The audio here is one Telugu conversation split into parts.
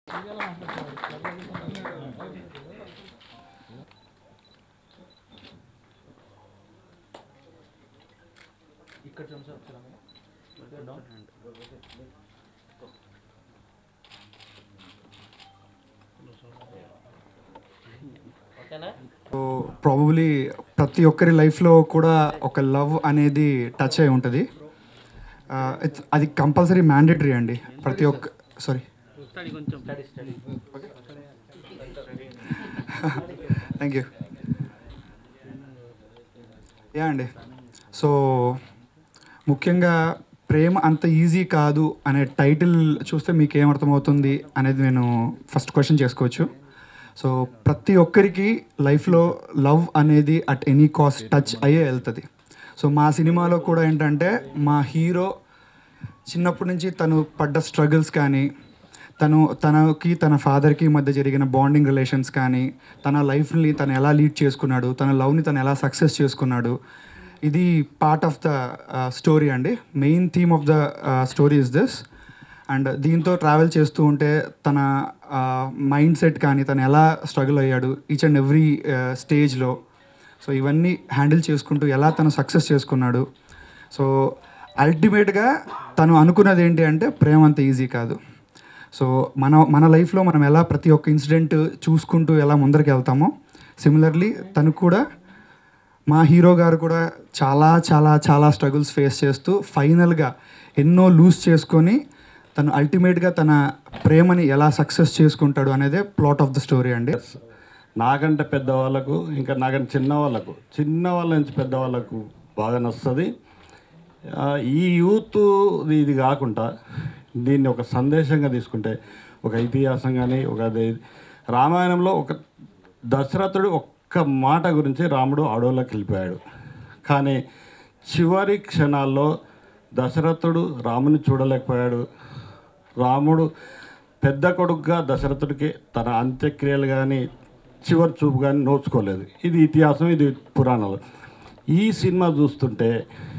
సో ప్రాబబ్లీ ప్రతి ఒక్కరి లైఫ్లో కూడా ఒక లవ్ అనేది టచ్ అయి ఉంటుంది ఇట్స్ అది కంపల్సరీ మ్యాండేటరీ అండి ప్రతి ఒక్క సారీ థ్యాంక్ యూ యా అండి సో ముఖ్యంగా ప్రేమ అంత ఈజీ కాదు అనే టైటిల్ చూస్తే మీకు ఏమర్థమవుతుంది అనేది నేను ఫస్ట్ క్వశ్చన్ చేసుకోవచ్చు సో ప్రతి ఒక్కరికి లైఫ్లో లవ్ అనేది అట్ ఎనీ కాస్ట్ టచ్ అయ్యే వెళ్తుంది సో మా సినిమాలో కూడా ఏంటంటే మా హీరో చిన్నప్పటి నుంచి తను పడ్డ స్ట్రగుల్స్ కానీ తను తనకి తన ఫాదర్కి మధ్య జరిగిన బాండింగ్ రిలేషన్స్ కానీ తన లైఫ్ని తను ఎలా లీడ్ చేసుకున్నాడు తన లవ్ని తను ఎలా సక్సెస్ చేసుకున్నాడు ఇది పార్ట్ ఆఫ్ ద స్టోరీ అండి main theme of the story is this and దీంతో ట్రావెల్ చేస్తూ ఉంటే తన మైండ్ సెట్ కానీ తను ఎలా స్ట్రగుల్ అయ్యాడు ఈచ్ అండ్ ఎవ్రీ స్టేజ్లో సో ఇవన్నీ హ్యాండిల్ చేసుకుంటూ ఎలా తను సక్సెస్ చేసుకున్నాడు సో అల్టిమేట్గా తను అనుకున్నది ఏంటి అంటే ప్రేమ అంత ఈజీ కాదు సో మన మన లైఫ్లో మనం ఎలా ప్రతి ఒక్క ఇన్సిడెంట్ చూసుకుంటూ ఎలా ముందరికి వెళ్తామో సిమిలర్లీ తను కూడా మా హీరో గారు కూడా చాలా చాలా చాలా స్ట్రగుల్స్ ఫేస్ చేస్తూ ఫైనల్గా ఎన్నో లూజ్ చేసుకొని తను అల్టిమేట్గా తన ప్రేమని ఎలా సక్సెస్ చేసుకుంటాడు అనేదే ప్లాట్ ఆఫ్ ద స్టోరీ అండి నాకంటే పెద్దవాళ్ళకు ఇంకా నాకంటే చిన్న వాళ్ళకు చిన్న వాళ్ళ నుంచి పెద్దవాళ్ళకు బాగా నచ్చుతుంది ఆ, ఈ యూత్ ఇది కాకుండా దీన్ని ఒక సందేశంగా తీసుకుంటే ఒక ఇతిహాసం కానీ ఒక అదే రామాయణంలో ఒక దశరథుడు ఒక్క మాట గురించి రాముడు అడవులకు వెళ్ళిపోయాడు కానీ చివరి క్షణాల్లో దశరథుడు రాముని చూడలేకపోయాడు రాముడు పెద్ద కొడుకుగా దశరథుడికి తన అంత్యక్రియలు కానీ చివరి చూపు కానీ నోచుకోలేదు ఇది ఇతిహాసం ఇది పురాణాలు ఈ సినిమా చూస్తుంటే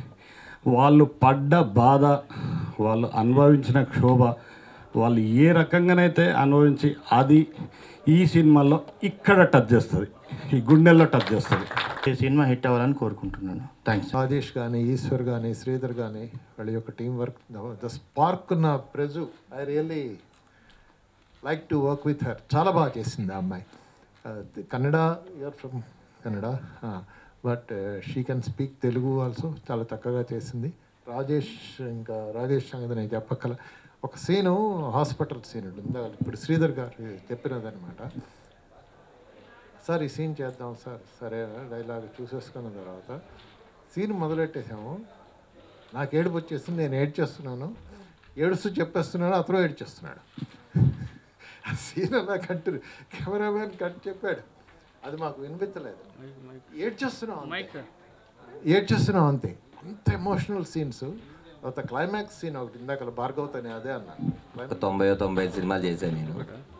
వాళ్ళు పడ్డ బాధ వాళ్ళు అనుభవించిన క్షోభ వాళ్ళు ఏ రకంగానైతే అనుభవించి అది ఈ సినిమాలో ఇక్కడ టచ్ చేస్తుంది ఈ గుండెల్లో టచ్ చేస్తుంది ఈ సినిమా హిట్ అవ్వాలని కోరుకుంటున్నాను థ్యాంక్స్ రాజేష్ కానీ ఈశ్వర్ కానీ శ్రీధర్ కానీ వాళ్ళ యొక్క టీం వర్క్ ద స్పార్క్ ఉన్న ప్రెజు I really like to work with her చాలా బాగా చేసింది ఆ అమ్మాయి Kannada you're from Kannada but she can speak Telugu also చాలా చక్కగా చేసింది రాజేష్ ఇంకా రాజేష్ సంగతి నేను చెప్పక్కల ఒక సీను హాస్పిటల్ సీన్ ఉంటుంది ఇప్పుడు శ్రీధర్ గారు చెప్పినదనమాట సార్ ఈ సీన్ చేద్దాం సార్ సరే డైలాగ్ చూసేసుకున్న తర్వాత సీన్ మొదలెట్టేసాము నాకు ఏడుపు వచ్చేసింది నేను ఏడ్చేస్తున్నాను ఏడుస్తూ చెప్పేస్తున్నాడు అతను ఏడ్చేస్తున్నాడు ఆ సీన్ అలా కట్టు కెమెరామ్యాన్ కట్ చెప్పాడు అది మాకు వినిపించలేదు ఏడ్చేస్తున్నాం అంతే. ఏడ్చేస్తున్నాం అంతే అంత ఎమోషనల్ సీన్స్ తర్వాత క్లైమాక్స్ సీన్ ఒకటి ఇందాక భార్గవత్ అని అదే అన్నాను ఒక తొంభై తొంభై ఐదు సినిమాలు చేశాను నేను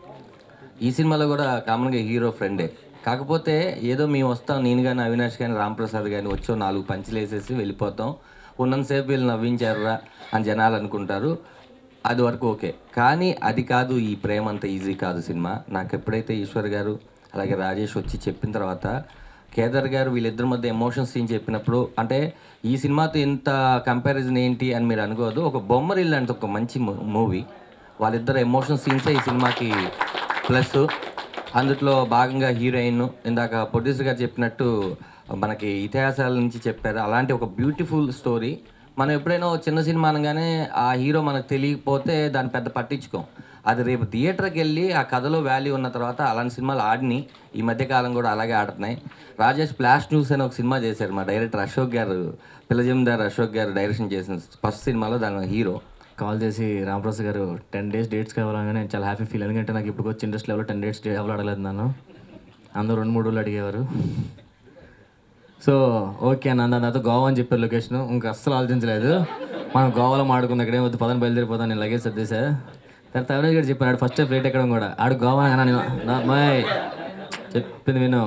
ఈ సినిమాలో కూడా కామన్గా హీరో ఫ్రెండే కాకపోతే ఏదో మేము వస్తాం నేను కానీ అవినాష్ కానీ రాంప్రసాద్ కానీ వచ్చో నాలుగు పంచులు వేసేసి వెళ్ళిపోతాం ఉన్నంతసేపు వీళ్ళు నవ్వించారా అని జనాలు అనుకుంటారు అది వరకు ఓకే కానీ అది కాదు ఈ ప్రేమ అంత ఈజీ కాదు సినిమా నాకు ఎప్పుడైతే ఈశ్వర్ గారు అలాగే రాజేష్ వచ్చి చెప్పిన తర్వాత కేదార్ గారు వీళ్ళిద్దరి మధ్య ఎమోషన్స్ సీన్ చెప్పినప్పుడు అంటే ఈ సినిమాతో ఇంత కంపారిజన్ ఏంటి అని మీరు అనుకోవద్దు ఒక బొమ్మరిల్లు అంటే ఒక మంచి మూవీ వాళ్ళిద్దరు ఎమోషన్ సీన్సే ఈ సినిమాకి ప్లస్ అందులో భాగంగా హీరోయిన్ ఇందాక ప్రొడ్యూసర్ గారు చెప్పినట్టు మనకి ఇతిహాసాల నుంచి చెప్పారు అలాంటి ఒక బ్యూటిఫుల్ స్టోరీ మనం ఎప్పుడైనా ఓ చిన్న సినిమా అనగానే ఆ హీరో మనకు తెలియకపోతే దాన్ని పెద్ద పట్టించుకోం అది రేపు థియేటర్కి వెళ్ళి ఆ కథలో వాల్యూ ఉన్న తర్వాత అలాంటి సినిమాలు ఆడిని ఈ మధ్యకాలం కూడా అలాగే ఆడుతున్నాయి రాజేష్ ఫ్లాష్ న్యూస్ అని ఒక సినిమా చేశారు మా డైరెక్టర్ అశోక్ గారు పిల్లజమిదార్ అశోక్ గారు డైరెక్షన్ చేసిన ఫస్ట్ సినిమాలో దాని హీరో కాల్ చేసి రామప్రసాద్ గారు టెన్ డేస్ డేట్స్ కావాలని నేను చాలా హ్యాపీ ఫీల్ ఎందుకంటే నాకు ఇప్పుడు వచ్చి ఇంట్రెస్ట్ లెవెల్లో టెన్ డేట్స్ ఎవరు అడగలేదు నన్ను అందరూ రెండు మూడు రోజులు అడిగేవారు సో ఓకే అన్న అందరూ నాతో గోవా అని చెప్పారు లొకేషన్ ఇంకా అస్సలు ఆలోచించలేదు మనం గోవాలో మాడుకుంది అక్కడే వద్దు పదని బయలుదేరిపోతాను నేను లగేజ్ సర్దేశా తర్వాత అవినాష్ గారు చెప్పాను ఆడు ఫస్ట్ ఫ్లైట్ ఎక్కడం కూడా ఆడు గోవా అన్నా నేను నా అమ్మాయి చెప్పింది విను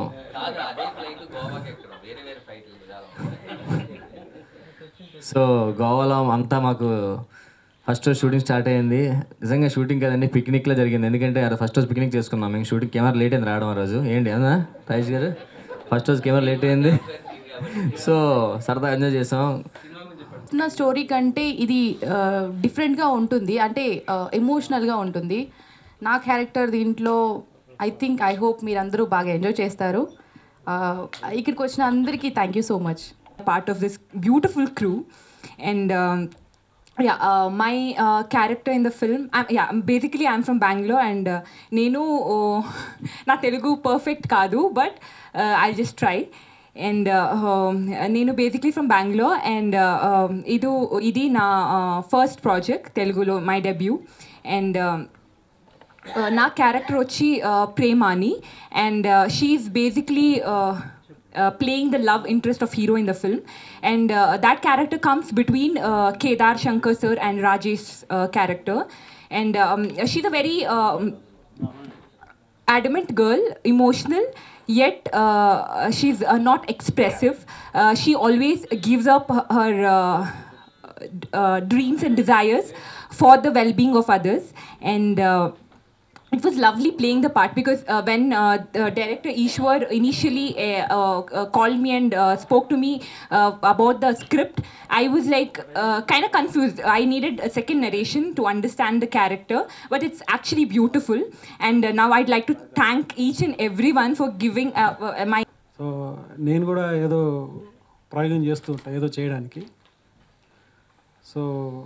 సో గోవాలో అంతా మాకు ఫస్ట్ రోజు షూటింగ్ స్టార్ట్ అయింది నిజంగా షూటింగ్ కదండి పిక్నిక్లో జరిగింది ఎందుకంటే ఆ ఫస్ట్ రోజు పిక్నిక్ చేసుకున్నాం మేము షూటింగ్ కెమెరా లేట్ అయింది రావడం ఆ రోజు ఏంటి అవునా రాజేష్ గారు ఫస్ట్ రోజు కెమెరా లేట్ అయింది సో సరదా ఎంజాయ్ చేసాం నా స్టోరీ కంటే ఇది డిఫరెంట్గా ఉంటుంది అంటే ఎమోషనల్గా ఉంటుంది నా క్యారెక్టర్ దీంట్లో ఐ థింక్ ఐ హోప్ మీరందరూ బాగా ఎంజాయ్ చేస్తారు Uh, ఇక్కడికి వచ్చిన అందరికీ thank you so much part of this beautiful crew and um, yeah uh, my uh, character in the film I'm, yeah basically i'm from bangalore and uh, నేను uh, నా తెలుగు పర్ఫెక్ట్ కాదు but I just try and నేను బేసిక్లీ ఫ్రమ్ బెంగళూర్ అండ్ ఇది ఇది నా ఫస్ట్ ప్రాజెక్ట్ తెలుగులో మై డెబ్యూ అండ్ uh, నా క్యారెక్టర్ వచ్చి uh, ప్రేమాని and she's basically playing the love interest of hero in the film and that character comes between uh, Kedar Shankar sir and Rajesh uh, character and um, she's a very um, adamant girl, emotional, yet uh, she's uh, not expressive. Uh, she always gives up her, her uh, uh, dreams and desires for the well-being of others and uh, it was lovely playing the part because uh, when uh, the director Ishwar initially uh, uh, uh, called me and uh, spoke to me uh, about the script, I was like uh, kind of confused. I needed a second narration to understand the character, but it's actually beautiful. And uh, now I'd like to thank each and everyone for giving uh, uh, my so నేను కూడా ఏదో ప్రయోగం చేస్తూ ఉంటా ఏదో చేయడానికి సో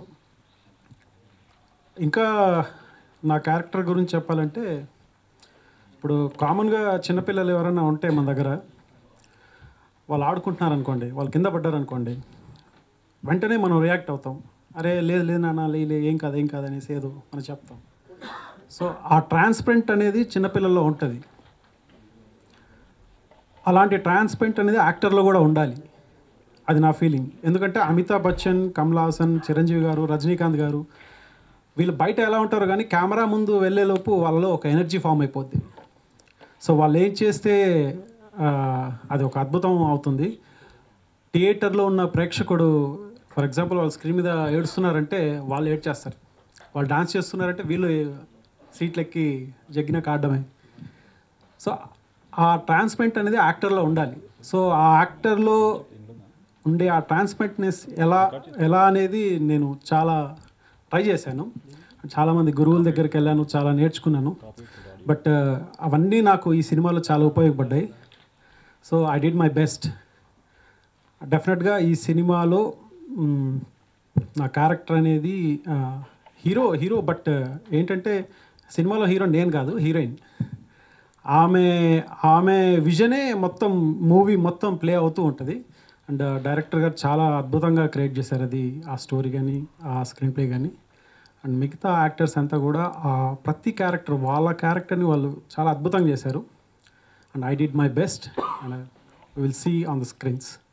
ఇంకా నా క్యారెక్టర్ గురించి చెప్పాలంటే ఇప్పుడు కామన్గా చిన్నపిల్లలు ఎవరైనా ఉంటే మన దగ్గర వాళ్ళు ఆడుకుంటున్నారు అనుకోండి వాళ్ళు కింద పడ్డారు అనుకోండి వెంటనే మనం రియాక్ట్ అవుతాం అరే లేదు లేదు నాన్న లే లే, ఏం కాదు ఏం కాదు అనేసి ఏదో మనం చెప్తాం సో ఆ ట్రాన్స్పరెంట్ అనేది చిన్నపిల్లల్లో ఉంటుంది అలాంటి ట్రాన్స్పరెంట్ అనేది యాక్టర్లో కూడా ఉండాలి అది నా ఫీలింగ్ ఎందుకంటే అమితాబ్ బచ్చన్ కమల్ హాసన్ చిరంజీవి గారు రజనీకాంత్ గారు వీళ్ళు బయట ఎలా ఉంటారు కానీ కెమెరా ముందు వెళ్ళేలోపు వాళ్ళలో ఒక ఎనర్జీ ఫామ్ అయిపోద్ది సో వాళ్ళు ఏం చేస్తే ఆ, అది ఒక అద్భుతం అవుతుంది థియేటర్లో ఉన్న ప్రేక్షకుడు ఫర్ ఎగ్జాంపుల్ వాళ్ళు స్క్రీన్ మీద ఏడుస్తున్నారంటే వాళ్ళు ఏడ్ చేస్తారు వాళ్ళు డాన్స్ చేస్తున్నారంటే వీళ్ళు సీట్లు ఎక్కి జగ్గిన కాడమే సో ఆ ట్రాన్స్పరెంట్ అనేది యాక్టర్లో ఉండాలి సో ఆ యాక్టర్లో ఉండే ఆ ట్రాన్స్పరెంట్నెస్ ఎలా ఎలా అనేది నేను చాలా ట్రై చేశాను చాలామంది గురువుల దగ్గరికి వెళ్ళాను చాలా నేర్చుకున్నాను బట్ అవన్నీ నాకు ఈ సినిమాలో చాలా ఉపయోగపడ్డాయి so I did my best డెఫినెట్గా ఈ సినిమాలో మ్, నా క్యారెక్టర్ అనేది హీరో హీరో బట్ ఏంటంటే సినిమాలో హీరో నేను కాదు హీరోయిన్ ఆమె ఆమె విజనే మొత్తం మూవీ మొత్తం ప్లే అవుతూ ఉంటుంది అండ్ డైరెక్టర్ గారు చాలా అద్భుతంగా క్రియేట్ చేశారు అది ఆ స్టోరీ కానీ ఆ స్క్రీన్ ప్లే కానీ అండ్ మిగతా యాక్టర్స్ అంతా కూడా ఆ ప్రతి క్యారెక్టర్ వాళ్ళ క్యారెక్టర్ని వాళ్ళు చాలా అద్భుతంగా చేశారు and I did my best and will see on the screens